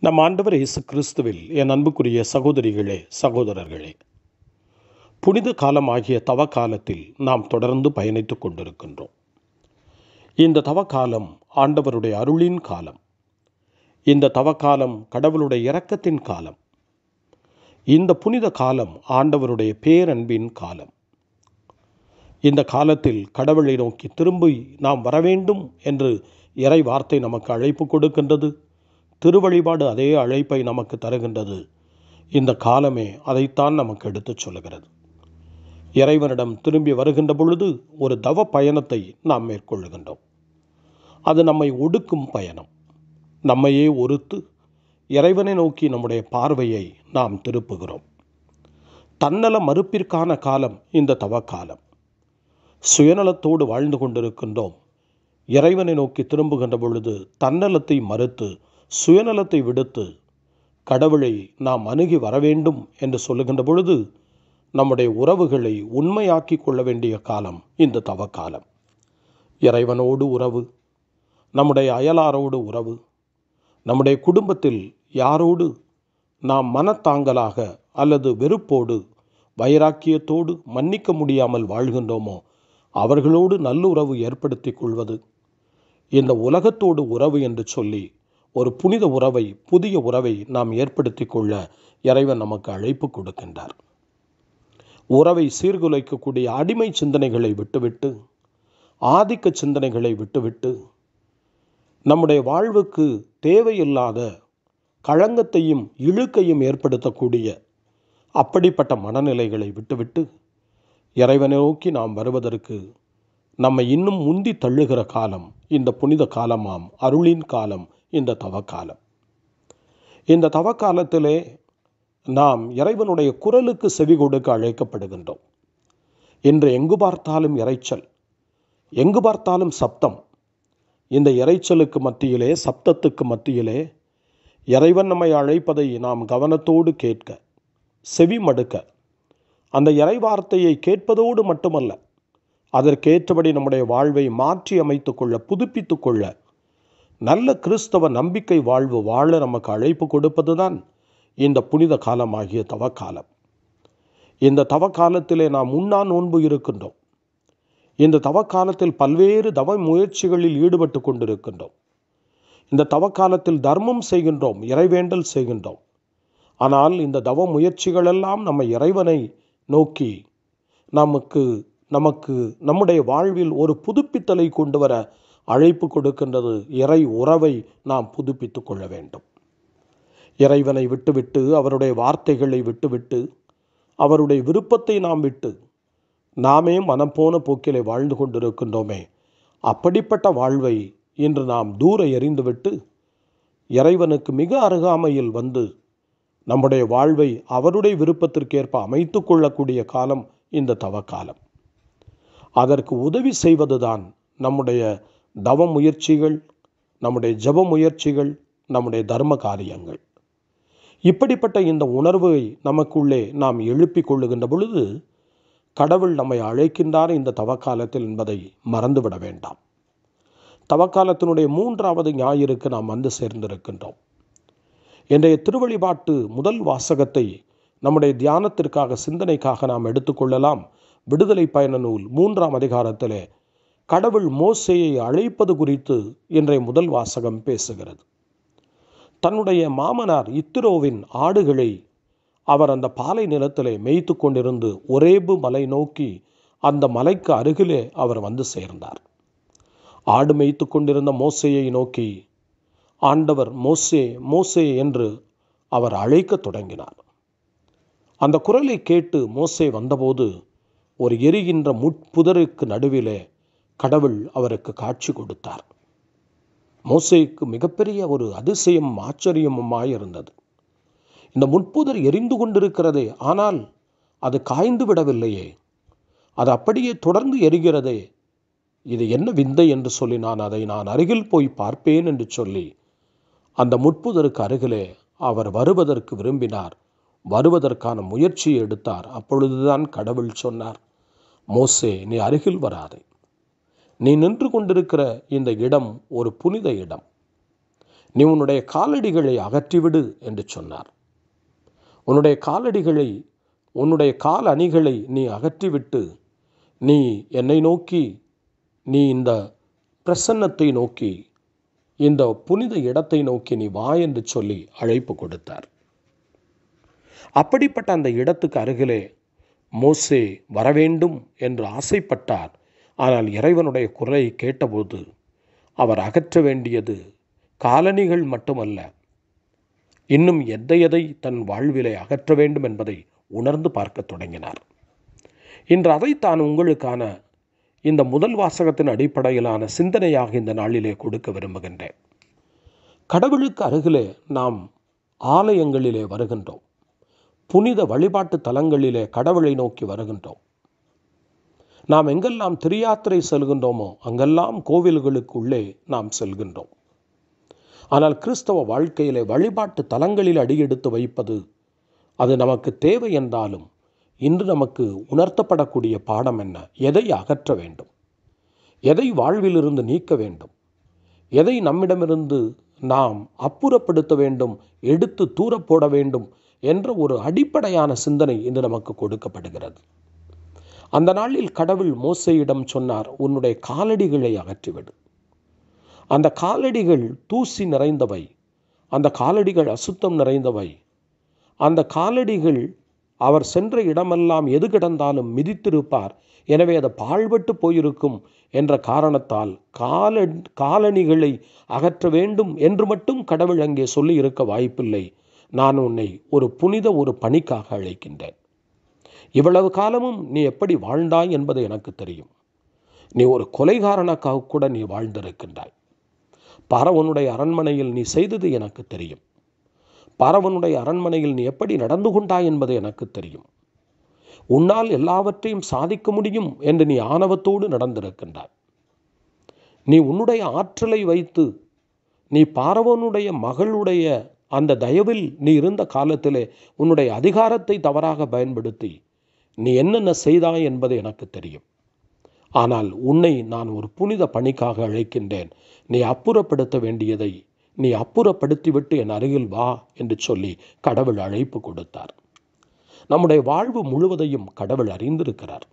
நம் ஆண்டவர் இயேசு கிறிஸ்துவில் என் அன்புக்குரிய சகோதரிகளே சகோதரர்களே புனித காலமாகிய தவ காலத்தில் நாம் தொடர்ந்து பயணித்துக் கொண்டிருக்கின்றோம் இந்த தவக்காலம் ஆண்டவருடைய அருளின் காலம் இந்த தவக்காலம் கடவுளுடைய இரக்கத்தின் காலம் இந்த புனித காலம் ஆண்டவருடைய பேரன்பின் காலம் இந்த காலத்தில் கடவுளை நோக்கி திரும்பி நாம் வர வேண்டும் என்று இறை வார்த்தை நமக்கு அழைப்பு கொடுக்கின்றது திருவழிபாடு அதே அழைப்பை நமக்கு தருகின்றது இந்த காலமே அதைத்தான் நமக்கு எடுத்துச் சொல்லுகிறது இறைவனிடம் திரும்பி வருகின்ற பொழுது ஒரு தவ பயணத்தை நாம் மேற்கொள்ளுகின்றோம் அது நம்மை ஒடுக்கும் பயணம் நம்மையே ஒருத்து இறைவனை நோக்கி நம்முடைய பார்வையை நாம் திருப்புகிறோம் தன்னல மறுப்பிற்கான காலம் இந்த தவ காலம் சுயநலத்தோடு வாழ்ந்து கொண்டிருக்கின்றோம் இறைவனை நோக்கி திரும்புகின்ற பொழுது தன்னலத்தை மறுத்து சுயநலத்தை விடுத்து கடவுளை நாம் அணுகி வர வேண்டும் என்று சொல்லுகின்ற பொழுது நம்முடைய உறவுகளை உண்மையாக்கி கொள்ள வேண்டிய காலம் இந்த தவக்காலம் இறைவனோடு உறவு நம்முடைய அயலாரோடு உறவு நம்முடைய குடும்பத்தில் யாரோடு நாம் மனத்தாங்கலாக அல்லது வெறுப்போடு வைராக்கியத்தோடு மன்னிக்க முடியாமல் வாழ்கின்றோமோ அவர்களோடு நல்லுறவு ஏற்படுத்தி கொள்வது இந்த உலகத்தோடு உறவு என்று சொல்லி ஒரு புனித உறவை புதிய உறவை நாம் ஏற்படுத்தி கொள்ள இறைவன் நமக்கு அழைப்பு கொடுக்கின்றார் உறவை சீர்குலைக்கக்கூடிய அடிமை சிந்தனைகளை விட்டுவிட்டு ஆதிக்க சிந்தனைகளை விட்டுவிட்டு நம்முடைய வாழ்வுக்கு தேவையில்லாத களங்கத்தையும் இழுக்கையும் ஏற்படுத்தக்கூடிய அப்படிப்பட்ட மனநிலைகளை விட்டுவிட்டு இறைவனை நோக்கி நாம் வருவதற்கு நம்மை இன்னும் முந்தி தள்ளுகிற காலம் இந்த புனித காலமாம் அருளின் காலம் இந்த தவக்காலம் இந்த தவக்காலத்திலே நாம் இறைவனுடைய குரலுக்கு செவி கொடுக்க அழைக்கப்படுகின்றோம் இன்று எங்கு பார்த்தாலும் இறைச்சல் எங்கு பார்த்தாலும் சப்தம் இந்த இறைச்சலுக்கு மத்தியிலே சப்தத்துக்கு மத்தியிலே இறைவன் நம்மை அழைப்பதை நாம் கவனத்தோடு கேட்க செவி மடுக்க அந்த இறை வார்த்தையை கேட்பதோடு மட்டுமல்ல அதற்கேற்றபடி நம்முடைய வாழ்வை மாற்றி அமைத்து கொள்ள புதுப்பித்து கொள்ள நல்ல கிறிஸ்தவ நம்பிக்கை வாழ்வு வாழ நமக்கு அழைப்பு கொடுப்பதுதான் இந்த புனித காலமாகிய தவக்காலம் இந்த தவக்காலத்திலே நாம் உண்ணா நோன்பு இருக்கின்றோம் இந்த தவக்காலத்தில் பல்வேறு தவ முயற்சிகளில் ஈடுபட்டு கொண்டிருக்கின்றோம் இந்த தவக்காலத்தில் தர்மம் செய்கின்றோம் இறைவேண்டல் செய்கின்றோம் ஆனால் இந்த தவ முயற்சிகளெல்லாம் நம்ம இறைவனை நோக்கி நமக்கு நமக்கு நம்முடைய வாழ்வில் ஒரு புதுப்பித்தலை கொண்டு வர அழைப்பு கொடுக்கின்றது இறை உறவை நாம் புதுப்பித்து கொள்ள வேண்டும் இறைவனை விட்டுவிட்டு அவருடைய வார்த்தைகளை விட்டுவிட்டு அவருடைய விருப்பத்தை நாம் விட்டு நாமே மனம் போன போக்கிலே வாழ்ந்து கொண்டிருக்கின்றோமே அப்படிப்பட்ட வாழ்வை இன்று நாம் தூர எறிந்துவிட்டு இறைவனுக்கு மிக அருகாமையில் வந்து நம்முடைய வாழ்வை அவருடைய விருப்பத்திற்கேற்ப அமைத்து கொள்ளக்கூடிய காலம் இந்த தவக்காலம் அதற்கு உதவி செய்வதுதான் நம்முடைய தவ முயற்சிகள் நம்முடைய ஜப முயற்சிகள் நம்முடைய தர்ம காரியங்கள் இப்படிப்பட்ட இந்த உணர்வை நமக்குள்ளே நாம் எழுப்பிக் கொள்ளுகின்ற பொழுது கடவுள் நம்மை அழைக்கின்றார் இந்த தவக்காலத்தில் என்பதை மறந்துவிட வேண்டாம் தவக்காலத்தினுடைய மூன்றாவது ஞாயிறுக்கு நாம் வந்து சேர்ந்திருக்கின்றோம் இன்றைய திருவழிபாட்டு முதல் வாசகத்தை நம்முடைய தியானத்திற்காக சிந்தனைக்காக நாம் எடுத்துக்கொள்ளலாம் விடுதலை பயண நூல் மூன்றாம் அதிகாரத்திலே கடவுள் மோசையை அழைப்பது குறித்து இன்றைய முதல் வாசகம் பேசுகிறது தன்னுடைய மாமனார் இத்திரோவின் ஆடுகளை அவர் அந்த பாலை நிலத்திலே மேய்த்து கொண்டிருந்து ஒரேபு மலை நோக்கி அந்த மலைக்கு அருகிலே அவர் வந்து சேர்ந்தார் ஆடு மேய்த்து கொண்டிருந்த மோசையை நோக்கி ஆண்டவர் மோசே மோசே என்று அவர் அழைக்க தொடங்கினார் அந்த குரலை கேட்டு மோசே வந்தபோது ஒரு எரிகின்ற முட்புதருக்கு நடுவிலே கடவுள் அவருக்கு காட்சி கொடுத்தார் மோசேக்கு மிகப்பெரிய ஒரு அதிசயம் ஆச்சரியமுமாய் இருந்தது இந்த முட்புதர் எரிந்து கொண்டிருக்கிறதே ஆனால் அது காய்ந்து விடவில்லையே அது அப்படியே தொடர்ந்து எரிகிறதே இது என்ன விந்தை என்று சொல்லி நான் அதை நான் அருகில் போய் பார்ப்பேன் என்று சொல்லி அந்த முட்புதருக்கு அருகிலே அவர் வருவதற்கு விரும்பினார் வருவதற்கான முயற்சியை எடுத்தார் அப்பொழுதுதான் கடவுள் சொன்னார் மோசே நீ அருகில் வராதே நீ நின்று கொண்டிருக்கிற இந்த இடம் ஒரு புனித இடம் நீ உன்னுடைய காலடிகளை அகற்றிவிடு என்று சொன்னார் உன்னுடைய காலடிகளை உன்னுடைய கால் அணிகளை நீ அகற்றிவிட்டு நீ என்னை நோக்கி நீ இந்த பிரசன்னத்தை நோக்கி இந்த புனித இடத்தை நோக்கி நீ வா என்று சொல்லி அழைப்பு கொடுத்தார் அப்படிப்பட்ட அந்த இடத்துக்கு அருகிலே மோசே வரவேண்டும் என்று ஆசைப்பட்டார் ஆனால் இறைவனுடைய குரலை கேட்டபோது அவர் அகற்ற வேண்டியது காலணிகள் மட்டுமல்ல இன்னும் எதை எதை தன் வாழ்விலே அகற்ற வேண்டும் என்பதை உணர்ந்து பார்க்க தொடங்கினார் இன்று அதைத்தான் உங்களுக்கான இந்த முதல் வாசகத்தின் அடிப்படையிலான சிந்தனையாக இந்த நாளிலே கொடுக்க விரும்புகின்றேன் கடவுளுக்கு அருகிலே நாம் ஆலயங்களிலே வருகின்றோம் புனித வழிபாட்டு தலங்களிலே கடவுளை நோக்கி வருகின்றோம் நாம் எங்கெல்லாம் திரியாத்திரை செல்கின்றோமோ அங்கெல்லாம் கோவில்களுக்குள்ளே நாம் செல்கின்றோம் ஆனால் கிறிஸ்தவ வாழ்க்கையிலே வழிபாட்டு தலங்களில் அடியெடுத்து வைப்பது அது நமக்கு தேவை என்றாலும் இன்று நமக்கு உணர்த்தப்படக்கூடிய பாடம் என்ன எதை அகற்ற வேண்டும் எதை வாழ்விலிருந்து நீக்க வேண்டும் எதை நம்மிடமிருந்து நாம் அப்புறப்படுத்த வேண்டும் எடுத்து தூர போட வேண்டும் என்ற ஒரு அடிப்படையான சிந்தனை இன்று நமக்கு கொடுக்கப்படுகிறது அந்த நாளில் கடவுள் மோசையிடம் சொன்னார் உன்னுடைய காலடிகளை அகற்றிவிடு அந்த காலடிகள் தூசி நிறைந்தவை அந்த காலடிகள் அசுத்தம் நிறைந்தவை அந்த காலடிகள் அவர் சென்ற இடமெல்லாம் எது கிடந்தாலும் மிதித்திருப்பார் எனவே அது பாழ்பட்டு போயிருக்கும் என்ற காரணத்தால் கால காலணிகளை அகற்ற வேண்டும் என்று மட்டும் கடவுள் அங்கே சொல்லி இருக்க வாய்ப்பில்லை நான் உன்னை ஒரு புனித ஒரு பணிக்காக அழைக்கின்றேன் இவ்வளவு காலமும் நீ எப்படி வாழ்ந்தாய் என்பது எனக்கு தெரியும் நீ ஒரு கொலைகாரனுக்காக கூட நீ வாழ்ந்திருக்கின்றாய் பரவனுடைய அரண்மனையில் நீ செய்தது எனக்கு தெரியும் பரவனுடைய அரண்மனையில் நீ எப்படி நடந்து கொண்டாய் என்பது எனக்கு தெரியும் உன்னால் எல்லாவற்றையும் சாதிக்க முடியும் என்று நீ ஆணவத்தோடு நடந்திருக்கின்றாய் நீ உன்னுடைய ஆற்றலை வைத்து நீ பார்வனுடைய மகளுடைய அந்த தயவில் நீ இருந்த காலத்திலே உன்னுடைய அதிகாரத்தை தவறாக பயன்படுத்தி நீ என்னென்ன செய்தாய் என்பது எனக்கு தெரியும் ஆனால் உன்னை நான் ஒரு புனித பணிக்காக அழைக்கின்றேன் நீ அப்புறப்படுத்த வேண்டியதை நீ அப்புறப்படுத்திவிட்டு என் அருகில் வா என்று சொல்லி கடவுள் அழைப்பு கொடுத்தார் நம்முடைய வாழ்வு முழுவதையும் கடவுள் அறிந்திருக்கிறார்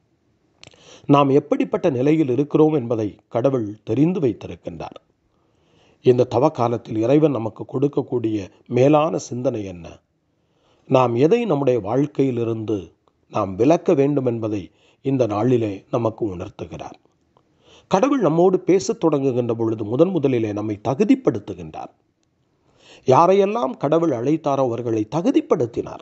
நாம் எப்படிப்பட்ட நிலையில் இருக்கிறோம் என்பதை கடவுள் தெரிந்து வைத்திருக்கின்றார் இந்த தவ காலத்தில் இறைவன் நமக்கு கொடுக்கக்கூடிய மேலான சிந்தனை என்ன நாம் எதை நம்முடைய வாழ்க்கையிலிருந்து நாம் விளக்க வேண்டும் என்பதை இந்த நாளிலே நமக்கு உணர்த்துகிறார் கடவுள் நம்மோடு பேசத் தொடங்குகின்ற பொழுது முதன் முதலிலே நம்மை தகுதிப்படுத்துகின்றார் யாரையெல்லாம் கடவுள் அழைத்தாரோ அவர்களை தகுதிப்படுத்தினார்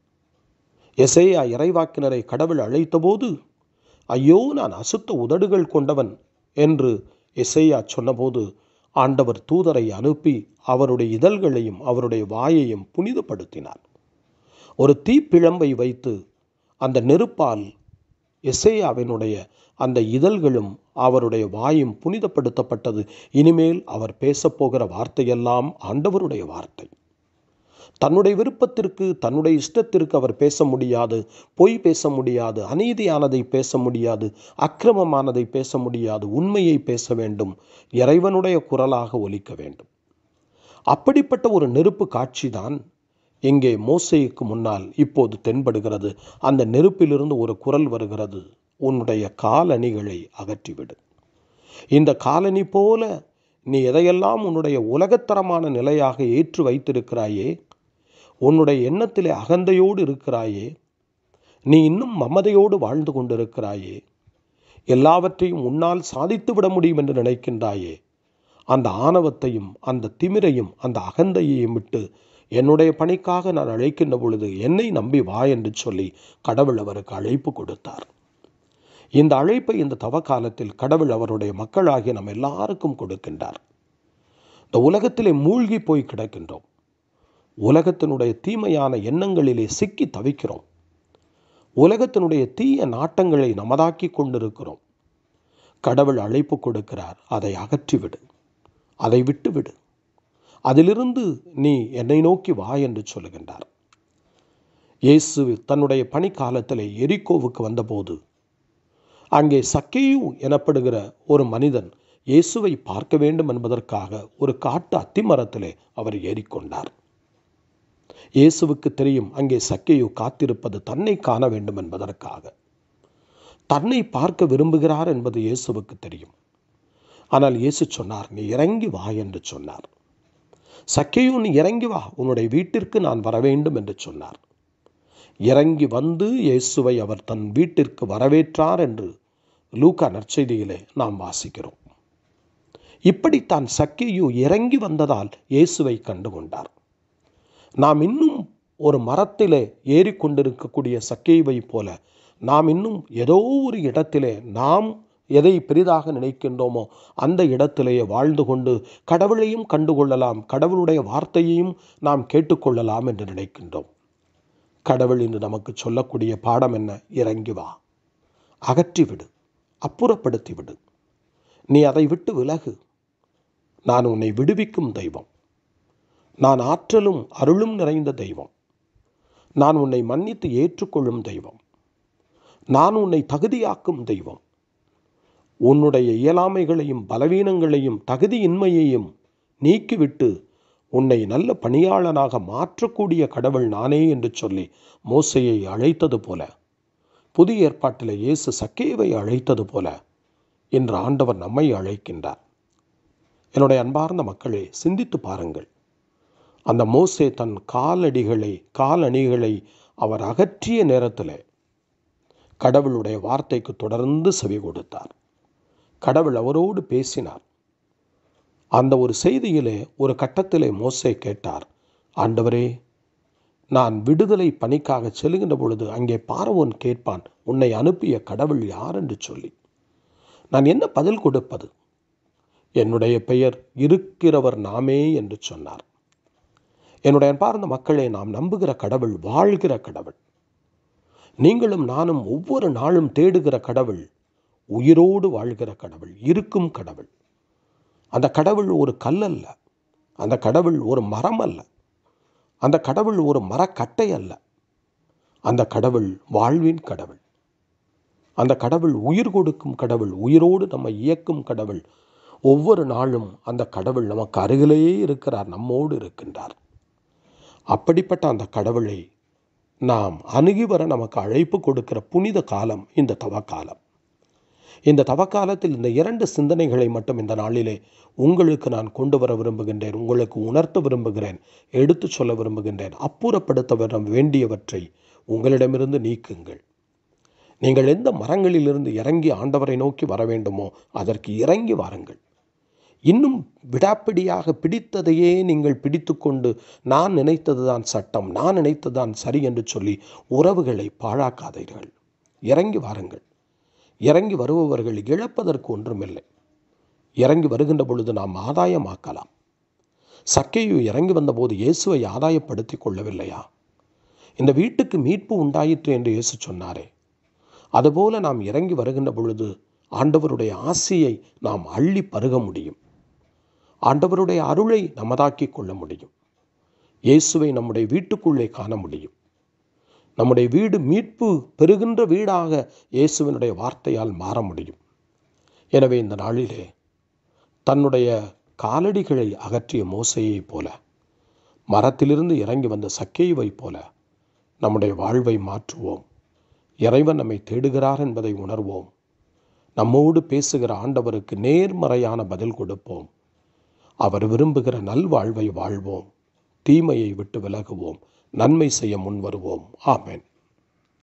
எசேயா இறைவாக்கினரை கடவுள் அழைத்தபோது ஐயோ நான் அசுத்த உதடுகள் கொண்டவன் என்று எசேயா சொன்னபோது ஆண்டவர் தூதரை அனுப்பி அவருடைய இதழ்களையும் அவருடைய வாயையும் புனிதப்படுத்தினார் ஒரு தீப்பிழம்பை வைத்து அந்த நெருப்பால் எசேயாவினுடைய அந்த இதழ்களும் அவருடைய வாயும் புனிதப்படுத்தப்பட்டது இனிமேல் அவர் பேசப்போகிற வார்த்தையெல்லாம் ஆண்டவருடைய வார்த்தை தன்னுடைய விருப்பத்திற்கு தன்னுடைய இஷ்டத்திற்கு அவர் பேச முடியாது பொய் பேச முடியாது அநீதியானதை பேச முடியாது அக்கிரமமானதை பேச முடியாது உண்மையை பேச வேண்டும் இறைவனுடைய குரலாக ஒலிக்க வேண்டும் அப்படிப்பட்ட ஒரு நெருப்பு காட்சிதான் இங்கே மோசைக்கு முன்னால் இப்போது தென்படுகிறது அந்த நெருப்பிலிருந்து ஒரு குரல் வருகிறது உன்னுடைய காலணிகளை அகற்றிவிடு இந்த காலணி போல நீ எதையெல்லாம் உன்னுடைய உலகத்தரமான நிலையாக ஏற்று வைத்திருக்கிறாயே உன்னுடைய எண்ணத்திலே அகந்தையோடு இருக்கிறாயே நீ இன்னும் மமதையோடு வாழ்ந்து கொண்டிருக்கிறாயே எல்லாவற்றையும் உன்னால் சாதித்து விட முடியும் என்று நினைக்கின்றாயே அந்த ஆணவத்தையும் அந்த திமிரையும் அந்த அகந்தையையும் விட்டு என்னுடைய பணிக்காக நான் அழைக்கின்ற பொழுது என்னை நம்பி வா என்று சொல்லி கடவுள் அவருக்கு அழைப்பு கொடுத்தார் இந்த அழைப்பை இந்த தவ காலத்தில் கடவுள் அவருடைய மக்களாகிய நம் எல்லாருக்கும் கொடுக்கின்றார் இந்த உலகத்திலே மூழ்கி போய் கிடக்கின்றோம் உலகத்தினுடைய தீமையான எண்ணங்களிலே சிக்கி தவிக்கிறோம் உலகத்தினுடைய தீய நாட்டங்களை நமதாக்கி கொண்டிருக்கிறோம் கடவுள் அழைப்பு கொடுக்கிறார் அதை அகற்றிவிடு அதை விட்டுவிடு அதிலிருந்து நீ என்னை நோக்கி வா என்று சொல்லுகின்றார் இயேசு தன்னுடைய பணிக்காலத்திலே எரிக்கோவுக்கு வந்தபோது அங்கே சக்கேயு எனப்படுகிற ஒரு மனிதன் இயேசுவை பார்க்க வேண்டும் என்பதற்காக ஒரு காட்டு அத்திமரத்திலே அவர் ஏறிக்கொண்டார் இயேசுவுக்கு தெரியும் அங்கே சக்கையோ காத்திருப்பது தன்னை காண வேண்டும் என்பதற்காக தன்னை பார்க்க விரும்புகிறார் என்பது இயேசுவுக்கு தெரியும் ஆனால் இயேசு சொன்னார் நீ இறங்கி வா என்று சொன்னார் சக்கையோ நீ இறங்கி வா உன்னுடைய வீட்டிற்கு நான் வர வேண்டும் என்று சொன்னார் இறங்கி வந்து இயேசுவை அவர் தன் வீட்டிற்கு வரவேற்றார் என்று லூக்கா நற்செய்தியிலே நாம் வாசிக்கிறோம் இப்படித்தான் சக்கையு இறங்கி வந்ததால் இயேசுவை கண்டுகொண்டார் நாம் இன்னும் ஒரு மரத்திலே ஏறிக்கொண்டிருக்கக்கூடிய சக்கைவை போல நாம் இன்னும் ஏதோ ஒரு இடத்திலே நாம் எதை பெரிதாக நினைக்கின்றோமோ அந்த இடத்திலேயே வாழ்ந்து கொண்டு கடவுளையும் கண்டுகொள்ளலாம் கடவுளுடைய வார்த்தையையும் நாம் கேட்டுக்கொள்ளலாம் என்று நினைக்கின்றோம் கடவுள் இன்று நமக்கு சொல்லக்கூடிய பாடம் என்ன இறங்கி வா அகற்றி விடு அப்புறப்படுத்தி விடு நீ அதை விட்டு விலகு நான் உன்னை விடுவிக்கும் தெய்வம் நான் ஆற்றலும் அருளும் நிறைந்த தெய்வம் நான் உன்னை மன்னித்து ஏற்றுக்கொள்ளும் தெய்வம் நான் உன்னை தகுதியாக்கும் தெய்வம் உன்னுடைய இயலாமைகளையும் பலவீனங்களையும் தகுதியின்மையையும் நீக்கிவிட்டு உன்னை நல்ல பணியாளனாக மாற்றக்கூடிய கடவுள் நானே என்று சொல்லி மோசையை அழைத்தது போல புதிய ஏற்பாட்டில் இயேசு சக்கேவை அழைத்தது போல இன்று ஆண்டவர் நம்மை அழைக்கின்றார் என்னுடைய அன்பார்ந்த மக்களே சிந்தித்து பாருங்கள் அந்த மோசே தன் காலடிகளை காலணிகளை அவர் அகற்றிய நேரத்தில் கடவுளுடைய வார்த்தைக்கு தொடர்ந்து செவி கொடுத்தார் கடவுள் அவரோடு பேசினார் அந்த ஒரு செய்தியிலே ஒரு கட்டத்திலே மோசே கேட்டார் ஆண்டவரே நான் விடுதலை பணிக்காக செல்கின்ற பொழுது அங்கே பார்வோன் கேட்பான் உன்னை அனுப்பிய கடவுள் யார் என்று சொல்லி நான் என்ன பதில் கொடுப்பது என்னுடைய பெயர் இருக்கிறவர் நாமே என்று சொன்னார் என்னுடைய அன்பார்ந்த மக்களே நாம் நம்புகிற கடவுள் வாழ்கிற கடவுள் நீங்களும் நானும் ஒவ்வொரு நாளும் தேடுகிற கடவுள் உயிரோடு வாழ்கிற கடவுள் இருக்கும் கடவுள் அந்த கடவுள் ஒரு கல் அல்ல அந்த கடவுள் ஒரு மரம் அல்ல அந்த கடவுள் ஒரு மரக்கட்டை அல்ல அந்த கடவுள் வாழ்வின் கடவுள் அந்த கடவுள் உயிர் கொடுக்கும் கடவுள் உயிரோடு நம்மை இயக்கும் கடவுள் ஒவ்வொரு நாளும் அந்த கடவுள் நமக்கு அருகிலேயே இருக்கிறார் நம்மோடு இருக்கின்றார் அப்படிப்பட்ட அந்த கடவுளை நாம் அணுகி வர நமக்கு அழைப்பு கொடுக்கிற புனித காலம் இந்த தவக்காலம் இந்த தவக்காலத்தில் இந்த இரண்டு சிந்தனைகளை மட்டும் இந்த நாளிலே உங்களுக்கு நான் கொண்டு வர விரும்புகின்றேன் உங்களுக்கு உணர்த்த விரும்புகிறேன் எடுத்து சொல்ல விரும்புகின்றேன் அப்புறப்படுத்த வர வேண்டியவற்றை உங்களிடமிருந்து நீக்குங்கள் நீங்கள் எந்த மரங்களிலிருந்து இறங்கி ஆண்டவரை நோக்கி வர வேண்டுமோ அதற்கு இறங்கி வாருங்கள் இன்னும் விடாப்பிடியாக பிடித்ததையே நீங்கள் பிடித்துக்கொண்டு நான் நினைத்ததுதான் சட்டம் நான் நினைத்ததுதான் சரி என்று சொல்லி உறவுகளை பாழாக்காதீர்கள் இறங்கி வாருங்கள் இறங்கி வருபவர்கள் இழப்பதற்கு ஒன்றுமில்லை இறங்கி வருகின்ற பொழுது நாம் ஆதாயமாக்கலாம் சக்கையு இறங்கி வந்தபோது இயேசுவை ஆதாயப்படுத்தி கொள்ளவில்லையா இந்த வீட்டுக்கு மீட்பு உண்டாயிற்று என்று இயேசு சொன்னாரே அதுபோல நாம் இறங்கி வருகின்ற பொழுது ஆண்டவருடைய ஆசியை நாம் அள்ளி பருக முடியும் ஆண்டவருடைய அருளை நமதாக்கி கொள்ள முடியும் இயேசுவை நம்முடைய வீட்டுக்குள்ளே காண முடியும் நம்முடைய வீடு மீட்பு பெறுகின்ற வீடாக இயேசுவினுடைய வார்த்தையால் மாற முடியும் எனவே இந்த நாளிலே தன்னுடைய காலடிகளை அகற்றிய மோசையைப் போல மரத்திலிருந்து இறங்கி வந்த சக்கைவை போல நம்முடைய வாழ்வை மாற்றுவோம் இறைவன் நம்மை தேடுகிறார் என்பதை உணர்வோம் நம்மோடு பேசுகிற ஆண்டவருக்கு நேர்மறையான பதில் கொடுப்போம் அவர் விரும்புகிற நல்வாழ்வை வாழ்வோம் தீமையை விட்டு விலகுவோம் நன்மை செய்ய முன்வருவோம் ஆமென்